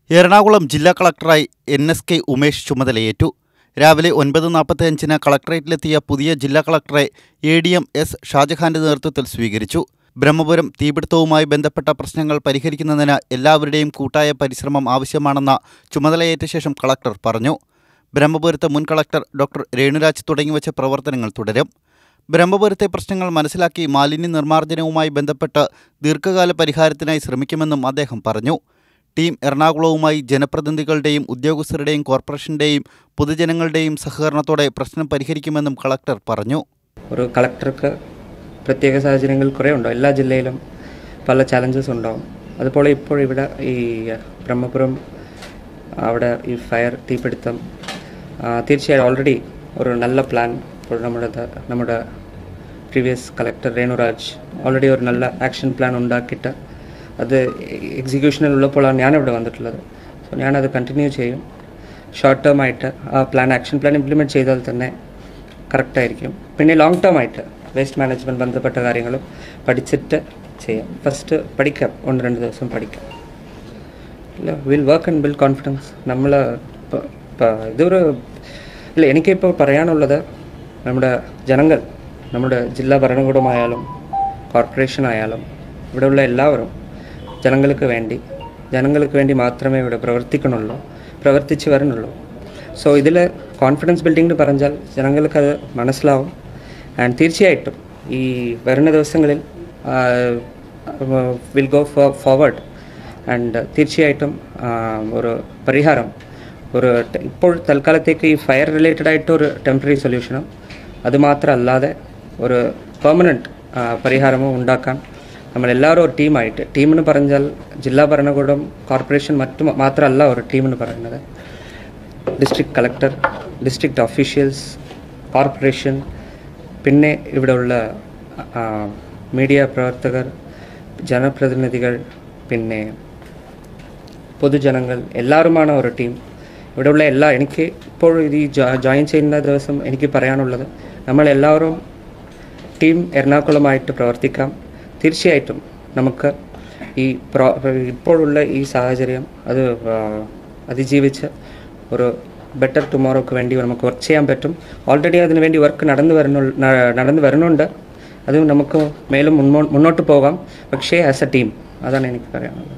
എറണാകുളം ജില്ലാ കളക്ടറായി N S K Umesh ചുമതലയേറ്റു രാവിലെ ഒൻപത് നാൽപ്പത്തിയഞ്ചിന് കളക്ടറേറ്റിലെത്തിയ പുതിയ ജില്ലാ കളക്ടറെ എ ഡി എം എസ് ഷാജഹാന്റെ നേതൃത്വത്തിൽ സ്വീകരിച്ചു ബ്രഹ്മപുരം തീപിടുത്തവുമായി ബന്ധപ്പെട്ട പ്രശ്നങ്ങൾ പരിഹരിക്കുന്നതിന് എല്ലാവരുടെയും കൂട്ടായ പരിശ്രമം ആവശ്യമാണെന്ന ചുമതലയേറ്റ ശേഷം കളക്ടർ പറഞ്ഞു ബ്രഹ്മപുരത്ത് മുൻ കളക്ടർ ഡോക്ടർ രേണുരാജ് തുടങ്ങിവച്ച പ്രവർത്തനങ്ങൾ തുടരും ബ്രഹ്മപുരത്തെ പ്രശ്നങ്ങൾ മനസ്സിലാക്കി മാലിന്യ നിർമ്മാർജ്ജനവുമായി ബന്ധപ്പെട്ട് ദീർഘകാല പരിഹാരത്തിനായി ശ്രമിക്കുമെന്നും അദ്ദേഹം പറഞ്ഞു ടീം എറണാകുളവുമായി ജനപ്രതിനിധികളുടെയും ഉദ്യോഗസ്ഥരുടെയും കോർപ്പറേഷന്റെയും പൊതുജനങ്ങളുടെയും സഹകരണത്തോടെ പ്രശ്നം പരിഹരിക്കുമെന്നും കളക്ടർ പറഞ്ഞു ഒരു കളക്ടർക്ക് പ്രത്യേക സാഹചര്യങ്ങൾ കുറേ ഉണ്ടാവും എല്ലാ ജില്ലയിലും പല ചാലഞ്ചസ് ഉണ്ടാവും അതുപോലെ ഇപ്പോൾ ഇവിടെ ഈ ബ്രഹ്മപുരം അവിടെ ഈ ഫയർ തീപിടുത്തം ആ, തീർച്ചയായും ഓൾറെഡി ഒരു നല്ല പ്ലാൻ ഇപ്പോൾ നമ്മുടെ ത- നമ്മുടെ പ്രീവിയസ് കളക്ടർ രേണുരാജ് ഓൾറെഡി ഒരു നല്ല ആക്ഷൻ പ്ലാൻ ഉണ്ടാക്കിയിട്ട് അത് എക്സിക്യൂഷനിൽ ഉള്ളപ്പോഴാണ് ഞാനിവിടെ വന്നിട്ടുള്ളത് സോ ഞാനത് കണ്ടിന്യൂ ചെയ്യും ഷോർട്ട് ടേം ആയിട്ട് ആ പ്ലാൻ ആക്ഷൻ പ്ലാൻ ഇംപ്ലിമെൻറ്റ് ചെയ്താൽ തന്നെ കറക്റ്റായിരിക്കും പിന്നെ ലോങ് ടേം ആയിട്ട് വേസ്റ്റ് മാനേജ്മെൻറ്റ് ബന്ധപ്പെട്ട കാര്യങ്ങളും പഠിച്ചിട്ട് ചെയ്യാം ഫസ്റ്റ് പഠിക്കാം ഒന്ന് രണ്ട് ദിവസം പഠിക്കാം ഇല്ല will work and build confidence നമ്മൾ ഇതൊരു ഇല്ല എനിക്കിപ്പോൾ പറയാനുള്ളത് നമ്മുടെ ജനങ്ങൾ നമ്മുടെ ജില്ലാ ഭരണകൂടമായാലും കോർപ്പറേഷൻ ആയാലും ഇവിടെയുള്ള എല്ലാവരും ജനങ്ങൾക്ക് വേണ്ടി ജനങ്ങൾക്ക് വേണ്ടി മാത്രമേ ഇവിടെ പ്രവർത്തിക്കണുള്ളൂ പ്രവർത്തിച്ച് വരണുള്ളൂ സോ ഇതിൽ കോൺഫിഡൻസ് ബിൽഡിംഗ് എന്ന് പറഞ്ഞാൽ ജനങ്ങൾക്കത് മനസ്സിലാവും ആൻഡ് തീർച്ചയായിട്ടും ഈ വരുന്ന ദിവസങ്ങളിൽ വിൽ ഗോ ഫോർവേഡ് ആൻഡ് തീർച്ചയായിട്ടും ആ, ഒരു പരിഹാരം ഒരു ടെ- ഇപ്പോൾ തൽക്കാലത്തേക്ക് ഈ ഫയർ റിലേറ്റഡ് ആയിട്ട് ഒരു ടെമ്പററി സൊല്യൂഷനും അതുമാത്രമല്ലാതെ ഒരു പെർമനൻറ്റ് പരിഹാരവും ഉണ്ടാക്കാൻ നമ്മളെല്ലാവരും ഒരു ടീമായിട്ട് ടീം എന്ന് പറഞ്ഞാൽ ജില്ലാ ഭരണകൂടം കോർപ്പറേഷൻ മറ്റു മാത്രമല്ല ഒരു ടീം എന്ന് പറയുന്നത് district collector district officials corporation പിന്നെ ഇവിടെയുള്ള ആ, മീഡിയ പ്രവർത്തകർ ജനപ്രതിനിധികൾ പിന്നെ പൊതുജനങ്ങൾ എല്ലാവരുമാണ് ഒരു ടീം ഇവിടെയുള്ള എല്ലാ എനിക്ക് ഇപ്പോൾ ഇത് ഈ ജോ- ജോയിൻ ചെയ്യുന്ന ദിവസം എനിക്ക് പറയാനുള്ളത് നമ്മളെല്ലാവരും ടീം എറണാകുളമായിട്ട് പ്രവർത്തിക്കാം തീർച്ചയായിട്ടും നമുക്ക് ഈ പ്രോ ഇപ്പോഴുള്ള ഈ സാഹചര്യം അത് ആ, അതിജീവിച്ച് ഒരു ബെറ്റർ ടുമോറോക്ക് വേണ്ടി നമുക്ക് വർക്ക് ചെയ്യാൻ പറ്റും ഓൾറെഡി അതിന് വേണ്ടി വർക്ക് നടന്നു വരുന്നു ന- നടന്നു വരുന്നുണ്ട് അത് നമുക്ക് മേലും മുന്നോ മുന്നോട്ട് പോകാം പക്ഷേ ആസ് എ ടീം അതാണ് എനിക്ക് പറയാനുള്ളത്